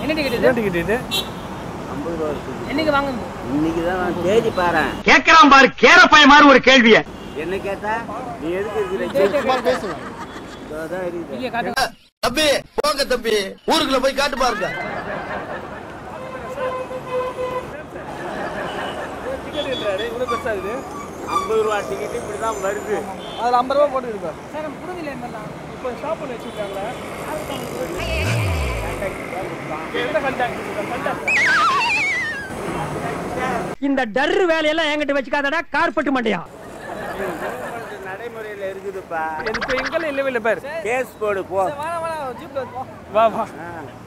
என்ன டிக்கெட் என்ன டிக்கெட் இது ஐம்பது ரூபா இருக்குது என்னைக்கு வாங்க இன்னைக்கு தான் நான் தேதி பாறேன் கேட்கறான் பாரு கேரப்பாய மாதிரி ஒரு கேள்விய என்ன கேட்டா நீ எதுக்கு இருக்கிற இதோ இருக்குது இங்கே காட்டு தம்பி போங்க தம்பி ஊருக்குள்ள போய் காட்டு பாருங்க டிக்கெட் இல்லையாரு இவ்வளோ பெருசா இருக்குது ஐம்பது ரூபா டிக்கெட் இப்படி தான் வருது அதில் ஐம்பது ரூபா போட்டு இருப்பேன் சார் நம்ம புடுங்கல மாதிரிலாம் இப்போ ஷாப் பண்ணி வச்சுருக்காங்களே என்ன கண்டாக்ட் கண்டாக்ட் இந்த டர்ரு வேலையெல்லாம் என்கிட்ட வச்சுக்காதடா கார்பெட் மண்டையா நடைமுறையில் இருக்குதுப்பா இப்போ எங்கெல்லாம் இல்லவே இல்லை பாரு கேஸ் போடு போ வாடா வாடா ஜீப்ல போ வா வா ஆ.